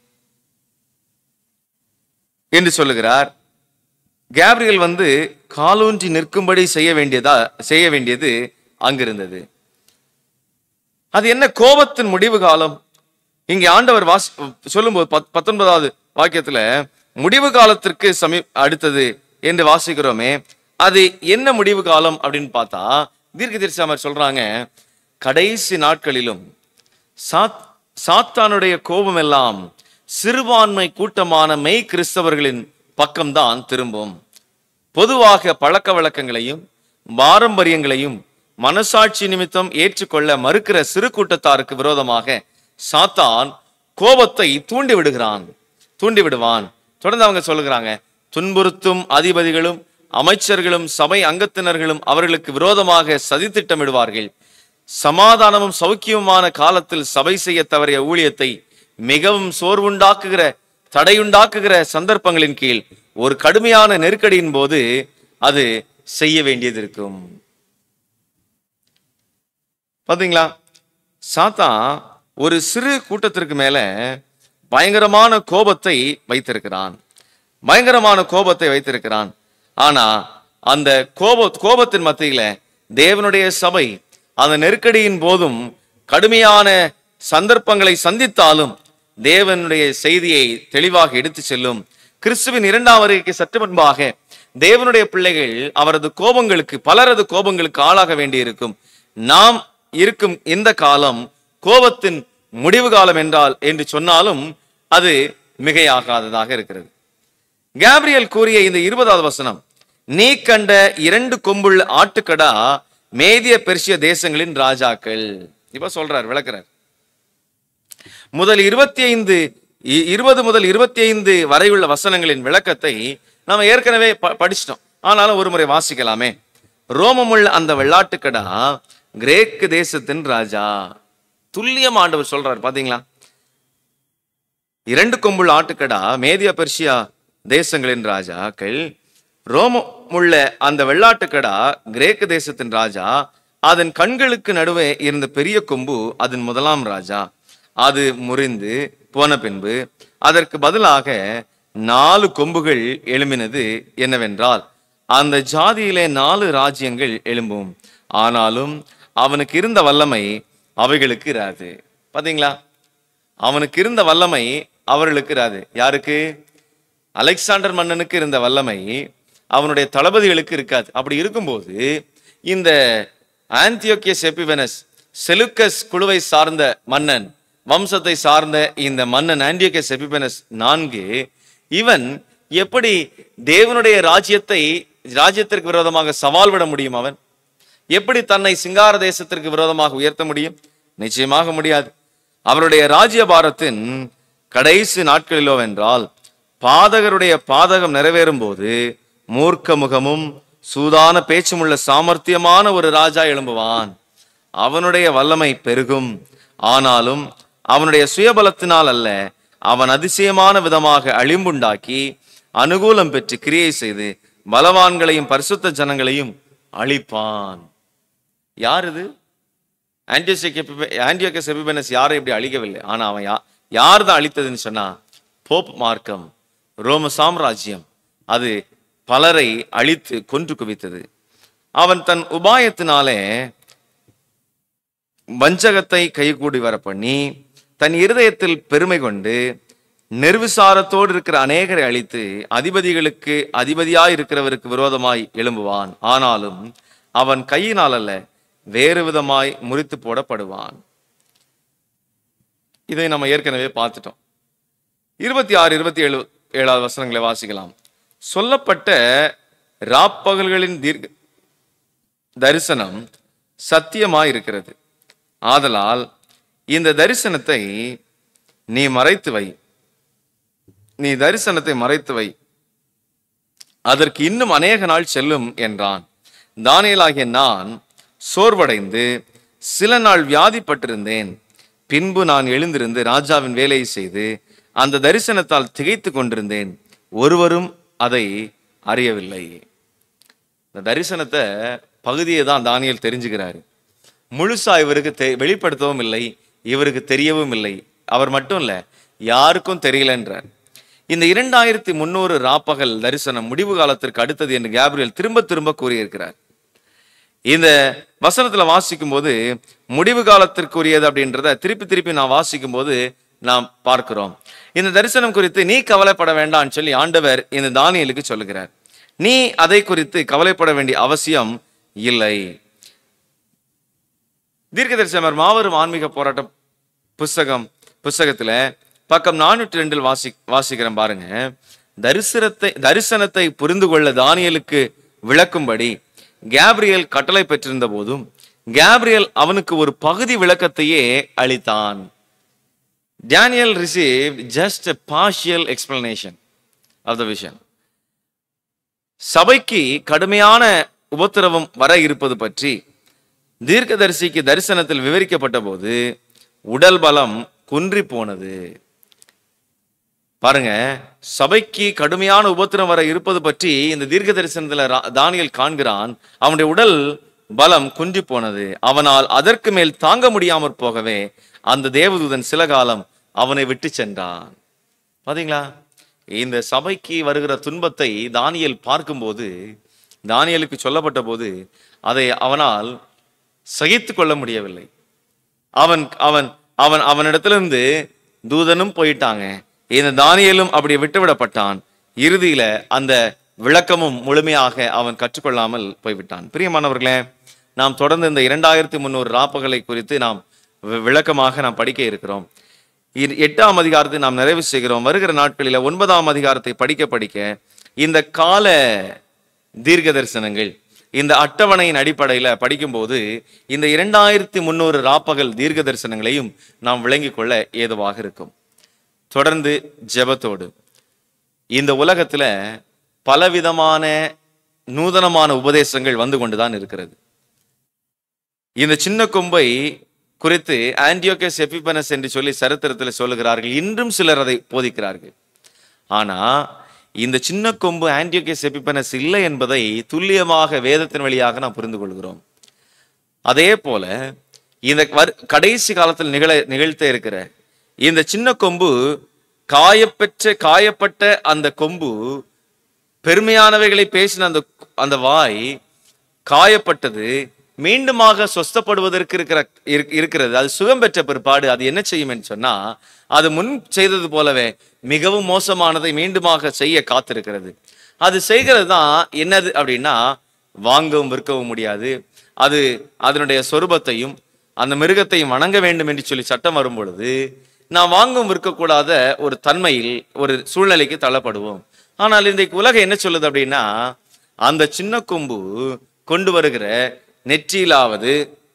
என்று சொல்லுகிறார் கேப்ரியல் வந்து காலூன்றி நிற்கும்படி செய்ய வேண்டியதா செய்ய வேண்டியது அங்கிருந்தது அது என்ன கோபத்தின் முடிவு காலம் இங்கே ஆண்டவர் வாசி சொல்லும்போது பத்- பத்தொன்பதாவது வாக்கியத்துல முடிவு காலத்திற்கு சமீ அடுத்தது என்று வாசிக்கிறோமே அது என்ன முடிவு காலம் அப்படின்னு பார்த்தா தீர்க்கதரிசாமர் சொல்றாங்க கடைசி நாட்களிலும் சாத் சாத்தானுடைய கோபம் எல்லாம் சிறுபான்மை கூட்டமான மெய் கிறிஸ்தவர்களின் பக்கம்தான் திரும்பும் பொதுவாக பழக்க வழக்கங்களையும் பாரம்பரியங்களையும் மனசாட்சி நிமித்தம் ஏற்றுக்கொள்ள மறுக்கிற சிறு கூட்டத்தாருக்கு விரோதமாக சாத்தான் கோபத்தை தூண்டி விடுகிறான் தூண்டி விடுவான் தொடர்ந்து அவங்க சொல்லுகிறாங்க துன்புறுத்தும் அதிபதிகளும் அமைச்சர்களும் சபை அங்கத்தினர்களும் அவர்களுக்கு விரோதமாக சதித்திட்டமிடுவார்கள் சமாதானமும் சௌக்கியமுமான காலத்தில் சபை செய்ய தவறிய ஊழியத்தை மிகவும் சோர்வுண்டாக்குகிற தடையுண்டாக்குகிற சந்தர்ப்பங்களின் கீழ் ஒரு கடுமையான நெருக்கடியின் போது அது செய்ய வேண்டியது இருக்கும் பாத்தீங்களா சாத்தான் ஒரு சிறு கூட்டத்திற்கு மேல பயங்கரமான கோபத்தை வைத்திருக்கிறான் பயங்கரமான கோபத்தை வைத்திருக்கிறான் ஆனா அந்த கோப கோபத்தின் மத்தியில தேவனுடைய சபை அந்த நெருக்கடியின் போதும் கடுமையான சந்தர்ப்பங்களை சந்தித்தாலும் தேவனுடைய செய்தியை தெளிவாக எடுத்து செல்லும் கிறிஸ்துவின் இரண்டாம் வருகைக்கு சற்று முன்பாக தேவனுடைய பிள்ளைகள் அவரது கோபங்களுக்கு பலரது கோபங்களுக்கு ஆளாக வேண்டியிருக்கும் நாம் இருக்கும் இந்த காலம் கோபத்தின் முடிவு காலம் என்றால் என்று சொன்னாலும் அது மிகையாகாததாக இருக்கிறது கேப்ரியல் கூறிய இந்த இருபதாவது வசனம் நீ கண்ட இரண்டு கொம்புள்ள ஆட்டுக்கடா மேதிய பெர்சிய தேசங்களின் ராஜாக்கள் இப்ப சொல்றார் விளக்குறார் முதல் இருபத்தி ஐந்து இருபது முதல் இருபத்தி ஐந்து வரையுள்ள வசனங்களின் விளக்கத்தை நாம ஏற்கனவே ப- படிச்சிட்டோம் ஆனாலும் ஒரு முறை வாசிக்கலாமே ரோமமுள்ள அந்த வெள்ளாட்டுக்கடா கிரேக்கு தேசத்தின் ராஜா துல்லியம் ஆண்டவர் சொல்றார் பாத்தீங்களா இரண்டு கொம்புள்ள ஆட்டுக்கடா மேதியா பெர்ஷியா தேசங்களின் ராஜாக்கள் ரோமமுள்ள அந்த வெள்ளாட்டுக்கடா கிரேக்க தேசத்தின் ராஜா அதன் கண்களுக்கு நடுவே இருந்த பெரிய கொம்பு அதன் முதலாம் ராஜா அது முறிந்து போன பின்பு அதற்கு பதிலாக நாலு கொம்புகள் எழும்பினது என்னவென்றால் அந்த ஜாதியிலே நாலு ராஜ்யங்கள் எழும்பும் ஆனாலும் அவனுக்கு இருந்த வல்லமை அவைகளுக்கு இராது பாத்தீங்களா அவனுக்கு இருந்த வல்லமை அவர்களுக்கு இராது யாருக்கு அலெக்சாண்டர் மன்னனுக்கு இருந்த வல்லமை அவனுடைய தளபதிகளுக்கு இருக்காது அப்படி இருக்கும்போது இந்த ஆந்தியோக்கியஸ் எபிவெனஸ் செலுக்கஸ் குழுவை சார்ந்த மன்னன் வம்சத்தை சார்ந்த இந்த மன்னன் ஆந்தியோக்கியஸ் எபிவெனஸ் நான்கு இவன் எப்படி தேவனுடைய ராஜ்யத்தை ராஜ்யத்திற்கு விரோதமாக சவால் விட முடியும் அவன் எப்படி தன்னை சிங்கார தேசத்திற்கு விரோதமாக உயர்த்த முடியும் நிச்சயமாக முடியாது அவருடைய ராஜ்யபாரத்தின் கடைசி நாட்களிலோ வென்றால் பாதகருடைய பாதகம் நிறைவேறும் போது மூர்க்க முகமும் சூதான பேச்சுமுள்ள சாமர்த்தியமான ஒரு ராஜா எழும்புவான் அவனுடைய வல்லமை பெருகும் ஆனாலும் அவனுடைய சுயபலத்தினால் அல்ல அவன் அதிசயமான விதமாக அழிம்புண்டாக்கி அனுகூலம் பெற்று கிரியை செய்து பலவான்களையும் பரிசுத்த ஜனங்களையும் அழிப்பான் யார் இது ஆன்டியோகஸ் எபிபெனஸ் யாரை இப்படி அழிக்கவில்லை ஆனா அவன் யா யார் தான் அழித்ததுன்னு சொன்னா போப் மார்க்கம் ரோம சாம்ராஜ்யம் அது பலரை அழித்து கொன்று குவித்தது அவன் தன் உபாயத்தினாலே வஞ்சகத்தை கைகூடி வர பண்ணி தன் இருதயத்தில் பெருமை கொண்டு நெர்விசாரத்தோடு இருக்கிற அநேகரை அழித்து அதிபதிகளுக்கு அதிபதியாய் இருக்கிறவருக்கு விரோதமாய் எழும்புவான் ஆனாலும் அவன் கையினால் அல்ல வேறு விதமாய் முறித்து போடப்படுவான் இதை நம்ம ஏற்கனவே பார்த்துட்டோம் இருபத்தி ஆறு இருபத்தி ஏழு ஏழாவது வசனங்களை வாசிக்கலாம் சொல்லப்பட்ட ராப்பகல்களின் தீர்க்க தரிசனம் சத்தியமாய் இருக்கிறது ஆதலால் இந்த தரிசனத்தை நீ மறைத்து வை நீ தரிசனத்தை மறைத்து வை அதற்கு இன்னும் அநேக நாள் செல்லும் என்றான் தானியலாகிய நான் சோர்வடைந்து சில நாள் வியாதிப்பட்டிருந்தேன் பின்பு நான் எழுந்திருந்து ராஜாவின் வேலையை செய்து அந்த தரிசனத்தால் திகைத்து கொண்டிருந்தேன் ஒருவரும் அதை அறியவில்லை இந்த தரிசனத்தை பகுதியை தான் தானியல் தெரிஞ்சுக்கிறாரு முழுசா இவருக்கு தெ- வெளிப்படுத்தவும் இல்லை இவருக்கு தெரியவும் இல்லை அவர் மட்டும் இல்ல யாருக்கும் தெரியலன்றார் இந்த இரண்டாயிரத்தி முன்னூறு ராப்பகல் தரிசனம் முடிவு காலத்திற்கு அடுத்தது என்று கேப்ரியல் திரும்ப திரும்ப கூறியிருக்கிறார் இந்த வசனத்துல வாசிக்கும் போது முடிவு காலத்திற்குரியது அப்படின்றத திருப்பி திருப்பி நான் வாசிக்கும் போது நாம் பார்க்கிறோம் இந்த தரிசனம் குறித்து நீ கவலைப்பட வேண்டாம்னு சொல்லி ஆண்டவர் இந்த தானியலுக்கு சொல்லுகிறார் நீ அதை குறித்து கவலைப்பட வேண்டிய அவசியம் இல்லை தீர்க்கதரிசனர் மாபெரும் ஆன்மீக போராட்ட புஸ்தகம் புஸ்தகத்துல பக்கம் நானூற்றி ரெண்டில் வாசி வாசிக்கிறேன் பாருங்க தரிசனத்தை தரிசனத்தை புரிந்து கொள்ள தானியலுக்கு விளக்கும்படி கேப்ரியல் கட்டளை பெற்றிருந்த போதும் கேப்ரியல் அவனுக்கு ஒரு பகுதி விளக்கத்தையே அளித்தான் Daniel receive just a partial explanation of the vision சபைக்கு கடுமையான உபத்திரவம் வர இருப்பது பற்றி தீர்க்கதரிசிக்கு தரிசனத்தில் விவரிக்கப்பட்ட போது உடல் பலம் குன்றி போனது பாருங்க சபைக்கு கடுமையான உபத்திரம் வர இருப்பது பற்றி இந்த தீர்க்க தரிசனத்துல ரா- தானியேல் காண்கிறான் அவனுடைய உடல் பலம் குன்றி போனது அவனால் அதற்கு மேல் தாங்க முடியாமற் போகவே அந்த தேவதூதன் சில காலம் அவனை விட்டு சென்றான் பாத்தீங்களா இந்த சபைக்கு வருகிற துன்பத்தை தானியேல் பார்க்கும்போது தானியேலுக்கு சொல்லப்பட்ட போது அதை அவனால் சகித்து கொள்ள முடியவில்லை அவன் அவன் அவன் அவனிடத்திலிருந்து தூதனும் போயிட்டாங்க இந்த தானியேலும் அப்படி விட்டுவிடப்பட்டான் இறுதியில அந்த விளக்கமும் முழுமையாக அவன் கற்றுக்கொள்ளாமல் போய்விட்டான் பிரியமானவர்களே நாம் தொடர்ந்து இந்த இரண்டாயிரத்தி முந்நூறு ராப்பகளை குறித்து நாம் வி- விளக்கமாக நாம் படிக்க இருக்கிறோம் இ- எட்டாம் அதிகாரத்தை நாம் நிறைவு செய்கிறோம் வருகிற நாட்களில ஒன்பதாம் அதிகாரத்தை படிக்க படிக்க இந்த கால தீர்க்க தரிசனங்கள் இந்த அட்டவணையின் அடிப்படையில படிக்கும்போது இந்த இரண்டாயிரத்தி முந்நூறு ராப்பகல் தீர்க்க தரிசனங்களையும் நாம் விளங்கிக் கொள்ள ஏதுவாக இருக்கும் தொடர்ந்து ஜெபத்தோடு இந்த உலகத்துல பலவிதமான நூதனமான உபதேசங்கள் வந்து கொண்டுதான் இருக்கிறது இந்த சின்ன கொம்பை குறித்து ஆன்டியோகஸ் எபிபனஸ் என்று சொல்லி சரித்திரத்தில் சொல்லுகிறார்கள் இன்றும் சிலர் அதை போதிக்கிறார்கள் ஆனா இந்த சின்ன கொம்பு ஆன்டியோகஸ் எபிபனஸ் இல்லை என்பதை துல்லியமாக வேதத்தின் வழியாக நாம் புரிந்து கொள்கிறோம் அதே போல இந்த வர்- கடைசி காலத்தில் நிகழ நிகழ்த்த இருக்கிற இந்த சின்ன கொம்பு காயப்பெற்ற காயப்பட்ட அந்த கொம்பு பெருமையானவைகளை பேசின அந்த அந்த வாய் காயப்பட்டது மீண்டுமாக சொஸ்தப்படுவதற்கு இருக்கிற இருக்- இருக்கிறது அது சுகம் பெற்ற பிற்பாடு அது என்ன செய்யும் என்று சொன்னா அது முன் செய்தது போலவே மிகவும் மோசமானதை மீண்டுமாக செய்ய காத்திருக்கிறது அது செய்கிறது தான் என்னது அப்படின்னா வாங்கவும் விற்கவும் முடியாது அது அதனுடைய சொரூபத்தையும் அந்த மிருகத்தையும் வணங்க வேண்டும் என்று சொல்லி சட்டம் வரும் பொழுது நாம் வாங்கவும் விற்கக்கூடாத ஒரு தன்மையில் ஒரு சூழ்நிலைக்கு தள்ளப்படுவோம் ஆனால் இன்றைக்கு உலகம் என்ன சொல்லுது அப்படின்னா அந்த சின்ன கொம்பு கொண்டு வருகிற நெற்றியிலாவது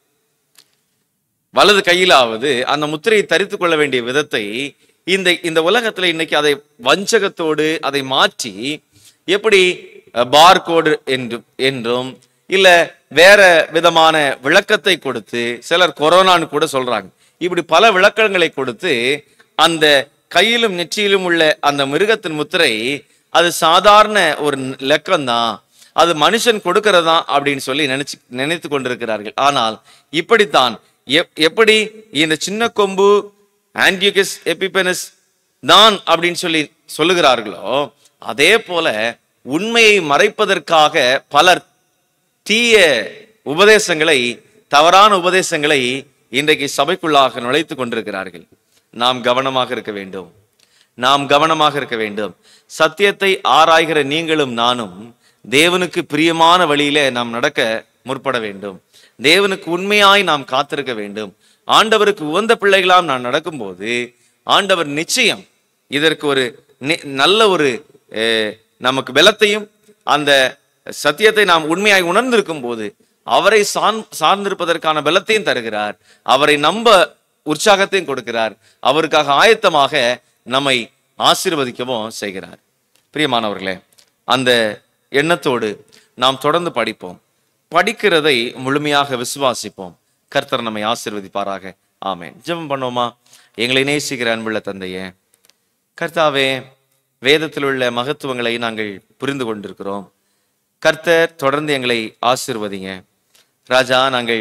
வலது கையிலாவது அந்த முத்திரையை தரித்து கொள்ள வேண்டிய விதத்தை இந்த இந்த உலகத்துல இன்னைக்கு அதை வஞ்சகத்தோடு அதை மாற்றி எப்படி பார்கோடு என்றும் என்றும் இல்ல வேற விதமான விளக்கத்தை கொடுத்து சிலர் கொரோனான்னு கூட சொல்றாங்க இப்படி பல விளக்கங்களை கொடுத்து அந்த கையிலும் நெற்றியிலும் உள்ள அந்த மிருகத்தின் முத்திரை அது சாதாரண ஒரு லக்கம்தான் அது மனுஷன் கொடுக்கிறதா அப்படின்னு சொல்லி நினைச்சு நினைத்து கொண்டிருக்கிறார்கள் ஆனால் இப்படித்தான் எப்- எப்படி இந்த சின்ன கொம்பு ஆன்டியூகஸ் எபிபெனஸ் தான் அப்படின்னு சொல்லி சொல்லுகிறார்களோ அதே போல உண்மையை மறைப்பதற்காக பலர் தீய உபதேசங்களை தவறான உபதேசங்களை இன்றைக்கு சபைக்குள்ளாக நுழைத்து கொண்டிருக்கிறார்கள் நாம் கவனமாக இருக்க வேண்டும் நாம் கவனமாக இருக்க வேண்டும் சத்தியத்தை ஆராய்கிற நீங்களும் நானும் தேவனுக்கு பிரியமான வழியிலே நாம் நடக்க முற்பட வேண்டும் தேவனுக்கு உண்மையாய் நாம் காத்திருக்க வேண்டும் ஆண்டவருக்கு உகந்த பிள்ளைகளாம் நாம் நடக்கும்போது ஆண்டவர் நிச்சயம் இதற்கு ஒரு நி- நல்ல ஒரு அஹ், நமக்கு பலத்தையும் அந்த சத்தியத்தை நாம் உண்மையாய் உணர்ந்திருக்கும் போது அவரை சார்ந் சார்ந்திருப்பதற்கான பலத்தையும் தருகிறார் அவரை நம்ப உற்சாகத்தையும் கொடுக்கிறார் அவருக்காக ஆயத்தமாக நம்மை ஆசீர்வதிக்கவும் செய்கிறார் பிரியமானவர்களே அந்த எண்ணத்தோடு நாம் தொடர்ந்து படிப்போம் படிக்கிறதை முழுமையாக விசுவாசிப்போம் கர்த்தர் நம்மை ஆசீர்வதிப்பாராக ஆமென் ஜெபம் பண்ணுவோமா எங்களை நேசிக்கிற அன்புள்ள தந்தையே கர்த்தாவே வேதத்தில் உள்ள மகத்துவங்களை நாங்கள் புரிந்து கொண்டிருக்கிறோம் கர்த்தர் தொடர்ந்து எங்களை ஆசீர்வதிங்க ராஜா நாங்கள்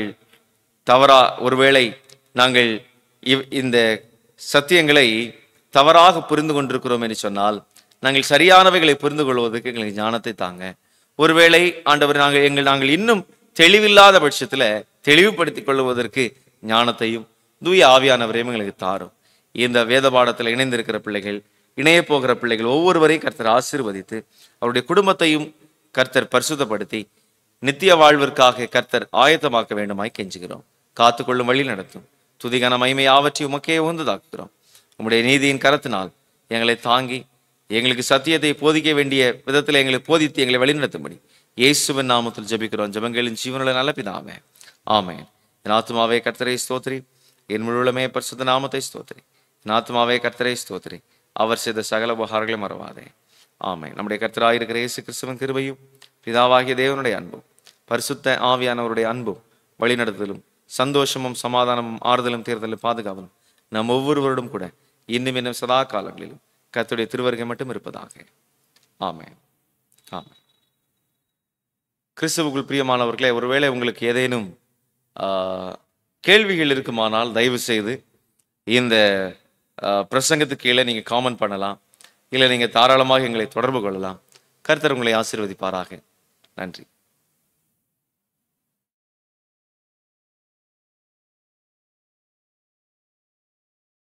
தவறா ஒருவேளை நாங்கள் இவ்- இந்த சத்தியங்களை தவறாக புரிந்து கொண்டிருக்கிறோம் என்று சொன்னால் நாங்கள் சரியானவைகளை புரிந்து கொள்வதற்கு எங்களுக்கு ஞானத்தை தாங்க ஒருவேளை ஆண்டவர் நாங்கள் எங்கள் நாங்கள் இன்னும் தெளிவில்லாத பட்சத்துல தெளிவுபடுத்திக் கொள்வதற்கு ஞானத்தையும் தூய ஆவியானவரையும் எங்களுக்கு தாரும் இந்த வேத பாடத்தில் இணைந்திருக்கிற பிள்ளைகள் இணைய போகிற பிள்ளைகள் ஒவ்வொருவரையும் கர்த்தர் ஆசீர்வதித்து அவருடைய குடும்பத்தையும் கர்த்தர் பரிசுத்தப்படுத்தி நித்திய வாழ்விற்காக கர்த்தர் ஆயத்தமாக்க வேண்டுமாய் கெஞ்சுகிறோம் காத்துக்கொள்ளும் வழி நடத்தும் துதிகன மகிமை ஆவற்றி உமக்கே உகந்ததாக்குகிறோம் உம்முடைய நீதியின் கரத்தினால் எங்களை தாங்கி எங்களுக்கு சத்தியத்தை போதிக்க வேண்டிய விதத்தில் எங்களை போதித்து எங்களை வழிநடத்தும்படி இயேசுவின் நாமத்தில் ஜெபிக்கிறோம் ஜெபங்களின் ஜீவனுள்ள நல்ல பிதாவே ஆமென் என் ஆத்துமாவே கர்த்தரை ஸ்தோத்திரி என் முழுவலுமே பரிசுத்த நாமத்தை ஸ்தோத்திரி என் ஆத்துமாவே கர்த்தரை ஸ்தோத்திரி அவர் செய்த சகல உபகாரங்களை மறவாதே ஆமென் நம்முடைய கர்த்தராயிருக்கிற இயேசு கிறிஸ்துவின் கிருபையும் பிதாவாகிய தேவனுடைய அன்பும் பரிசுத்த ஆவியானவருடைய அன்பும் வழிநடத்துதலும் சந்தோஷமும் சமாதானமும் ஆறுதலும் தேர்தலும் பாதுகாவலும் நம் ஒவ்வொருவரோடும் கூட இன்னும் இன்னும் சதா காலங்களிலும் கர்த்தருடைய திருவருகை மட்டும் இருப்பதாக ஆமென் ஆமென் கிறிஸ்துவுக்குள் பிரியமானவர்களே ஒருவேளை உங்களுக்கு ஏதேனும் ஆ, கேள்விகள் இருக்குமானால் தயவு செய்து இந்த ஆ, பிரசங்கத்துக்கு கீழே நீங்கள் காமெண்ட் பண்ணலாம் இல்லை நீங்கள் தாராளமாக எங்களை தொடர்பு கொள்ளலாம் கர்த்தர் உங்களை ஆசீர்வதிப்பாராக நன்றி